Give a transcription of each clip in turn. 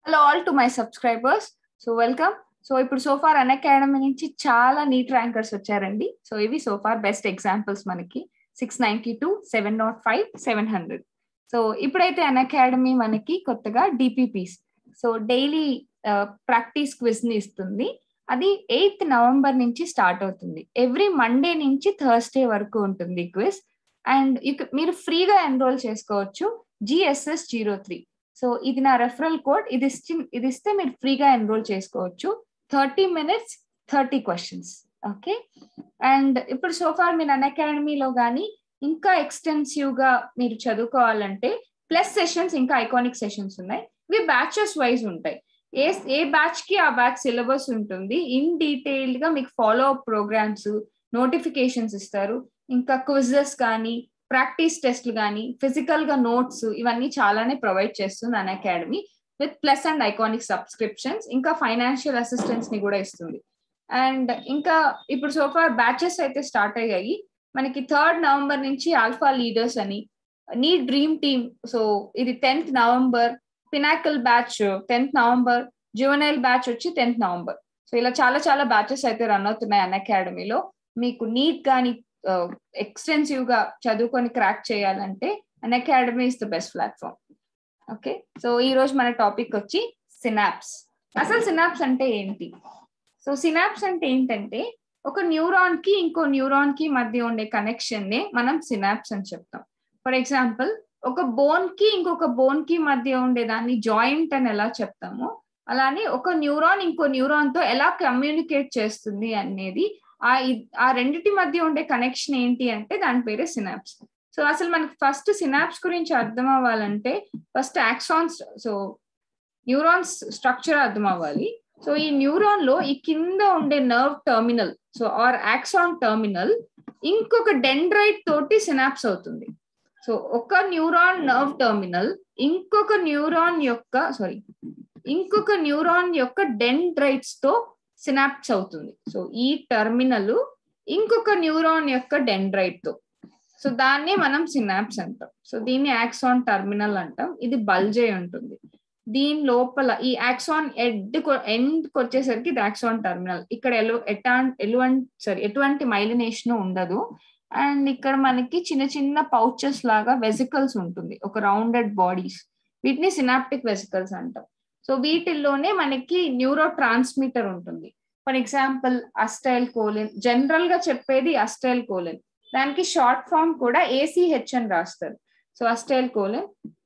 hello all to my subscribers so welcome so ఇప్పుడు so far Unacademy నుంచి చాలా NEET rankers వచ్చారండి so ఇవి సోఫార్ బెస్ట్ ఎగ్జాంపుల్స్ మనకి six ninety two seven not five seven hundred so ఇప్పుడైతే Unacademy మనకి కొత్తగా DPPs so daily practice quiz ని ఇస్తుంది అది ఎయిత్ నవంబర్ నుంచి స్టార్ట్ అవుతుంది ఎవ్రీ మండే నుంచి థర్స్డే వరకు ఉంటుంది క్విజ్ అండ్ మీరు ఫ్రీగా ఎన్రోల్ చేసుకోవచ్చు జిఎస్ఎస్ జీరో త్రీ సో ఇది నా రెఫరల్ కోడ్ ఇది ఇచ్చి ఇది ఇస్తే మీరు ఫ్రీగా ఎన్రోల్ చేసుకోవచ్చు thirty minutes thirty questions okay and ఇప్పుడు సోఫార్ మీరు అన్ అకాడమీలో కానీ ఇంకా ఎక్స్టెన్సివ్ గా మీరు చదువుకోవాలంటే ప్లస్ సెషన్స్ ఇంకా ఐకానిక్ సెషన్స్ ఉన్నాయి ఇవి బ్యాచెస్ వైజ్ ఉంటాయి ఏ ఏ బ్యాచ్ కి ఆ బ్యాచ్ సిలబస్ ఉంటుంది ఇన్ డీటెయిల్డ్ గా మీకు ఫాలో అప్ ప్రోగ్రామ్స్ నోటిఫికేషన్స్ ఇస్తారు ఇంకా క్విజెస్ కానీ ప్రాక్టీస్ టెస్ట్లు కానీ ఫిజికల్ గా నోట్స్ ఇవన్నీ చాలానే ప్రొవైడ్ చేస్తుంది Unacademy with plus and iconic subscriptions ఇంకా ఫైనాన్షియల్ అసిస్టెన్స్ ని కూడా ఇస్తుంది అండ్ ఇంకా ఇప్పుడు సోఫార్ బ్యాచెస్ అయితే స్టార్ట్ అయ్యాయి మనకి థర్డ్ నవంబర్ నుంచి ఆల్ఫా లీడర్స్ అని నీ డ్రీమ్ టీమ్ సో ఇది tenth November pinnacle batch tenth November juvenile batch వచ్చి టెన్త్ నవంబర్ సో ఇలా చాలా చాలా బ్యాచెస్ అయితే రన్ అవుతున్నాయి అన్ అకాడమీలో మీకు నీట్ కానీ ఎక్స్టెన్సివ్ గా చదువుకొని క్రాక్ చేయాలంటే Unacademy is the best platform okay so ఈ రోజు మన టాపిక్ వచ్చి సినాప్స్ అసలు సినాప్స్ అంటే ఏంటి సో సినాప్స్ అంటే ఏంటంటే ఒక న్యూరాన్ కి ఇంకో న్యూరాన్ కి మధ్య ఉండే కనెక్షన్ నే మనం సినాప్స్ అని చెప్తాం ఫర్ ఎగ్జాంపుల్ ఒక బోన్ కి ఇంకొక బోన్ కి మధ్య ఉండే దాన్ని జాయింట్ అని ఎలా చెప్తామో అలానే ఒక న్యూరాన్ ఇంకో న్యూరాన్ తో ఎలా కమ్యూనికేట్ చేస్తుంది అనేది ఆ ఆ రెండిటి మధ్య ఉండే కనెక్షన్ ఏంటి అంటే దాని పేరే సినాప్స్ సో అసలు మనకి ఫస్ట్ సినాప్స్ గురించి అర్థం అవ్వాలంటే first axons so neurons structure అర్థం అవ్వాలి సో ఈ న్యూరాన్ లో ఈ కింద ఉండే nerve terminal so or axon terminal ఇంకొక డెండ్రైట్ తోటి సినాప్స్ అవుతుంది సో ఒక న్యూరాన్ నర్వ్ టర్మినల్ ఇంకొక న్యూరాన్ యొక్క సారీ ఇంకొక న్యూరాన్ యొక్క డెండ్రైట్స్ తో సినాప్స్ అవుతుంది సో ఈ టర్మినల్ ఇంకొక న్యూరాన్ యొక్క డెండ్రైట్ తో సో దాన్ని మనం సినాప్స్ అంటాం సో దీన్ని యాక్సాన్ టర్మినల్ అంటాం ఇది బల్జే ఉంటుంది దీని లోపల ఈ యాక్సాన్ ఎడ్ ఎండ్ వచ్చేసరికి ఇది యాక్సాన్ టర్మినల్ ఇక్కడ ఎలు ఎటా ఎటువంటి సారీ ఎటువంటి మైలినేషన్ ఉండదు అండ్ ఇక్కడ మనకి చిన్న చిన్న పౌచెస్ లాగా వెజికల్స్ ఉంటుంది ఒక రౌండెడ్ బాడీస్ వీటిని సినాప్టిక్ వెజికల్స్ అంటాం సో వీటిల్లోనే మనకి న్యూరో ట్రాన్స్మిటర్ ఉంటుంది for example acetylcholine general గా చెప్పేది అస్టైల్ కోలిన్ దానికి షార్ట్ ఫామ్ కూడా ఏసీహెచ్ అని రాస్తారు సో అస్టైల్ కోలిన్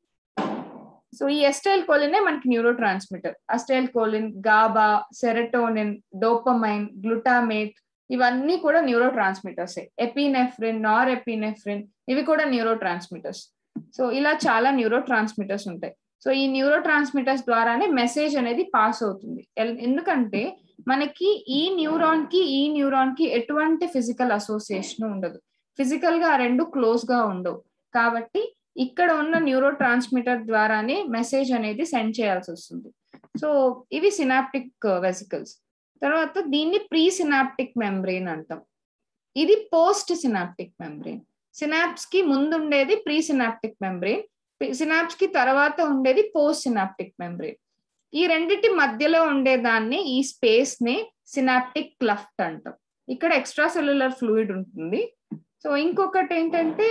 సో ఈ ఎస్టైల్ కోలినే మనకి neurotransmitter acetylcholine GABA serotonin dopamine glutamate ఇవన్నీ కూడా neurotransmitters epinephrine norepinephrine ఇవి కూడా న్యూరో ట్రాన్స్మిటర్స్ సో ఇలా చాలా న్యూరో ట్రాన్స్మిటర్స్ ఉంటాయి సో ఈ న్యూరో ట్రాన్స్మిటర్స్ ద్వారానే మెసేజ్ అనేది పాస్ అవుతుంది ఎందుకంటే మనకి ఈ న్యూరాన్ కి ఈ న్యూరాన్ కి ఎటువంటి ఫిజికల్ అసోసియేషన్ ఉండదు ఫిజికల్ గా రెండు క్లోజ్ గా ఉండవు కాబట్టి ఇక్కడ ఉన్న న్యూరో ట్రాన్స్మిటర్ ద్వారానే మెసేజ్ అనేది సెండ్ చేయాల్సి వస్తుంది సో ఇవి సినాప్టిక్ వెసికల్స్ తర్వాత దీన్ని ప్రీ సినాప్టిక్ మెంబ్రెయిన్ అంటాం ఇది పోస్ట్ సినాప్టిక్ మెంబ్రెయిన్ సినాప్స్ కి ముందు ఉండేది ప్రీ సినాప్టిక్ మెంబ్రెయిన్ సినాప్స్ కి తర్వాత ఉండేది పోస్ట్ సినాప్టిక్ మెంబ్రెయిన్ ఈ రెండిటి మధ్యలో ఉండేదాన్ని ఈ స్పేస్ ని సినాప్టిక్ క్లఫ్ట్ అంటాం ఇక్కడ ఎక్స్ట్రా సెల్యులర్ ఫ్లూయిడ్ ఉంటుంది సో ఇంకొకటి ఏంటంటే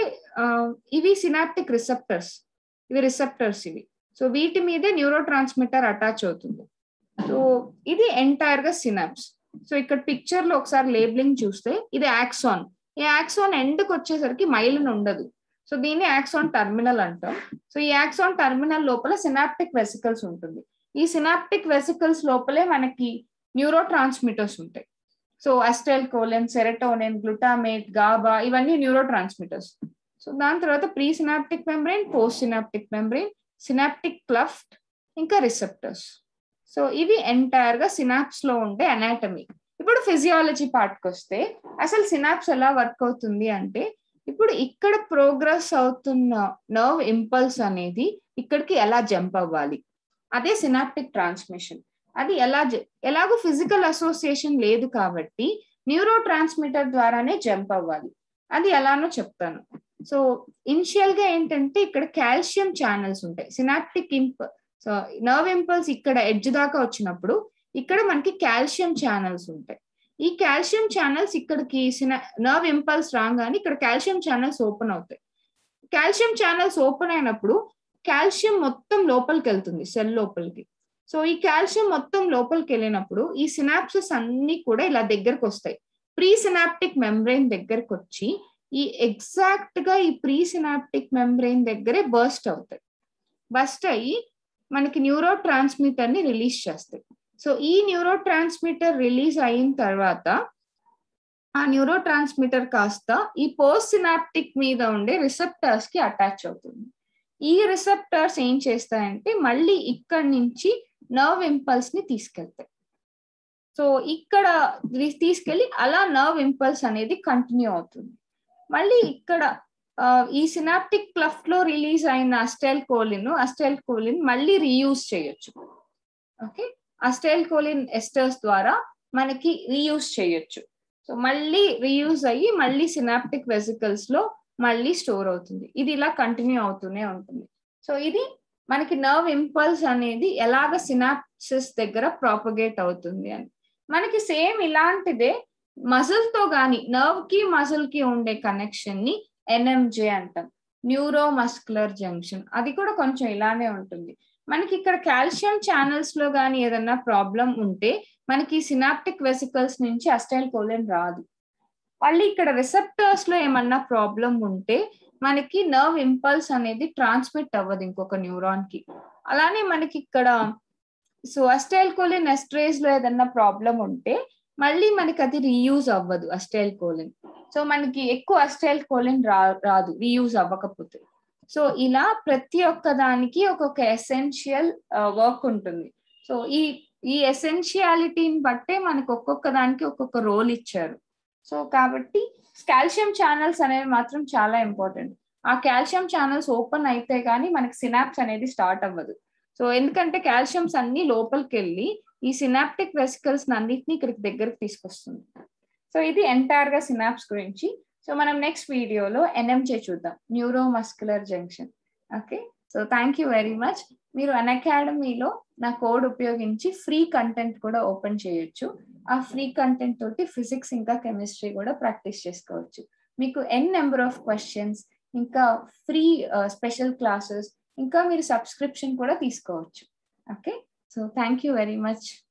ఇవి సినాప్టిక్ రిసెప్టర్స్ ఇవి రిసెప్టర్స్ ఇవి సో వీటి మీదే న్యూరో ట్రాన్స్మిటర్ అటాచ్ అవుతుంది సో ఇది ఎంటైర్ గా సినాప్స్ సో ఇక్కడ పిక్చర్ లో ఒకసారి లేబులింగ్ చూస్తే ఇది యాక్సాన్ ఈ యాక్సాన్ ఎండ్కి వచ్చేసరికి మైలిన్ ఉండదు సో దీన్ని యాక్సాన్ టర్మినల్ అంటాం సో ఈ యాక్సాన్ టర్మినల్ లోపల సినాప్టిక్ వెసికల్స్ ఉంటుంది ఈ సినాప్టిక్ వెసికల్స్ లోపలే మనకి న్యూరో ట్రాన్స్మిటర్స్ ఉంటాయి so acetylcholine serotonin glutamate GABA ఇవన్నీ న్యూరో ట్రాన్స్మిటర్స్ సో దాని తర్వాత presynaptic membrane postsynaptic membrane synaptic cleft ఇంకా రిసెప్టర్స్ సో ఇవి ఎంటైర్ గా సినాప్స్ లో ఉండే అనాటమీ ఇప్పుడు ఫిజియాలజీ పార్ట్కి వస్తే అసలు సినాప్స్ ఎలా వర్క్ అవుతుంది అంటే ఇప్పుడు ఇక్కడ ప్రోగ్రెస్ అవుతున్న నర్వ్ ఇంపల్స్ అనేది ఇక్కడికి ఎలా జంప్ అవ్వాలి అదే సినాప్టిక్ ట్రాన్స్మిషన్ అది ఎలా ఎలాగో ఫిజికల్ అసోసియేషన్ లేదు కాబట్టి న్యూరో ట్రాన్స్మిటర్ ద్వారానే జంప్ అవ్వాలి అది ఎలానో చెప్తాను సో ఇనిషియల్ గా ఏంటంటే ఇక్కడ కాల్షియం ఛానల్స్ ఉంటాయి synaptic imp so nerve impulse ఇక్కడ ఎడ్జ్ దాకా వచ్చినప్పుడు ఇక్కడ మనకి కాల్షియం ఛానల్స్ ఉంటాయి ఈ కాల్షియం ఛానల్స్ ఇక్కడికి నర్వ్ ఇంపల్స్ రాగానే ఇక్కడ కాల్షియం ఛానల్స్ ఓపెన్ అవుతాయి కాల్షియం ఛానల్స్ ఓపెన్ అయినప్పుడు కాల్షియం మొత్తం లోపలికి వెళ్తుంది సెల్ లోపలికి సో ఈ కాల్షియం మొత్తం లోపలికి వెళ్ళినప్పుడు ఈ సినాప్సెస్ అన్ని కూడా ఇలా దగ్గరకు వస్తాయి ప్రీ సినాప్టిక్ మెంబ్రెయిన్ దగ్గరకు వచ్చి ఈ ఎగ్జాక్ట్ గా ఈ ప్రీ సినాప్టిక్ మెంబ్రెయిన్ దగ్గరే బర్స్ట్ అవుతాయి బస్ట్ అయ్యి మనకి న్యూరో ట్రాన్స్మిటర్ ని రిలీజ్ చేస్తాయి సో ఈ న్యూరో ట్రాన్స్మిటర్ రిలీజ్ అయిన తర్వాత ఆ న్యూరో ట్రాన్స్మిటర్ కాస్త ఈ పోస్ట్ సినాప్టిక్ మీద ఉండే రిసెప్టర్స్ కి అటాచ్ అవుతుంది ఈ రిసెప్టర్స్ ఏం చేస్తాయంటే మళ్ళీ ఇక్కడ నుంచి నర్వ్ ఇంపల్స్ ని తీసుకెళ్తాయి సో ఇక్కడ తీసుకెళ్లి అలా నర్వ్ ఇంపల్స్ అనేది కంటిన్యూ అవుతుంది మళ్ళీ ఇక్కడ ఈ సినాప్టిక్ క్లఫ్ట్ లో రిలీజ్ అయిన అస్టైల్ కోలిన్ అస్టైల్ కోలిన్ మళ్ళీ రీయూజ్ చేయొచ్చు ఓకే అస్టైల్ కోలిన్ ఎస్టర్స్ ద్వారా మనకి రీయూజ్ చేయొచ్చు సో మళ్ళీ రీయూజ్ అయ్యి మళ్ళీ సినాప్టిక్ వెజికల్స్ లో మళ్ళీ స్టోర్ అవుతుంది ఇది ఇలా కంటిన్యూ అవుతూనే ఉంటుంది సో ఇది మనకి నర్వ్ ఇంపల్స్ అనేది ఎలాగ సినాప్సిస్ దగ్గర ప్రాపగేట్ అవుతుంది అని మనకి సేమ్ ఇలాంటిదే మజిల్ తో గాని నర్వ్ కి మజిల్ కి ఉండే కనెక్షన్ ని ఎన్ఎంజే అంటాం న్యూరో మస్కులర్ జంక్షన్ అది కూడా కొంచెం ఇలానే ఉంటుంది మనకి ఇక్కడ కాల్షియం ఛానల్స్ లో కానీ ఏదన్నా ప్రాబ్లం ఉంటే మనకి సినాప్టిక్ వెసికల్స్ నుంచి అస్టైల్ కోలెన్ రాదు మళ్ళీ ఇక్కడ రిసెప్టర్స్ లో ఏమన్నా ప్రాబ్లం ఉంటే మనకి నర్వ్ ఇంపల్స్ అనేది ట్రాన్స్మిట్ అవ్వదు ఇంకొక న్యూరాన్ కి అలానే మనకి ఇక్కడ సో అస్టైల్ కోలిన్ ఎస్ట్రేజ్ లో ఏదన్నా ప్రాబ్లం ఉంటే మళ్ళీ మనకి అది రీయూజ్ అవ్వదు అస్టైల్ కోలిన్ సో మనకి ఎక్కువ అస్టైల్ కోలిన్ రా రాదు రీయూజ్ అవ్వకపోతే సో ఇలా ప్రతి ఒక్క దానికి ఒక్కొక్క ఎసెన్షియల్ వర్క్ ఉంటుంది సో ఈ ఈ ఎసెన్షియాలిటీని బట్టే మనకి ఒక్కొక్క దానికి ఒక్కొక్క రోల్ ఇచ్చారు సో కాబట్టి కాల్షియం ఛానల్స్ అనేవి మాత్రం చాలా ఇంపార్టెంట్ ఆ కాల్షియం ఛానల్స్ ఓపెన్ అయితే కానీ మనకి సినాప్స్ అనేది స్టార్ట్ అవ్వదు సో ఎందుకంటే కాల్షియంస్ అన్ని లోపలికి వెళ్ళి ఈ సినాప్టిక్ వెసికల్స్ అన్నిటిని ఇక్కడికి దగ్గరకు తీసుకొస్తుంది సో ఇది ఎంటైర్ గా సినాప్స్ గురించి సో మనం నెక్స్ట్ వీడియోలో ఎన్ఎంజే చూద్దాం neuromuscular junction okay so thank you very much మీరు అన్ అకాడమీలో నా కోడ్ ఉపయోగించి ఫ్రీ కంటెంట్ కూడా ఓపెన్ చేయొచ్చు ఆ ఫ్రీ కంటెంట్ తోటి ఫిజిక్స్ ఇంకా కెమిస్ట్రీ కూడా ప్రాక్టీస్ చేసుకోవచ్చు మీకు ఎన్ నెంబర్ ఆఫ్ క్వశ్చన్స్ ఇంకా ఫ్రీ స్పెషల్ క్లాసెస్ ఇంకా మీరు సబ్స్క్రిప్షన్ కూడా తీసుకోవచ్చు okay so thank you very much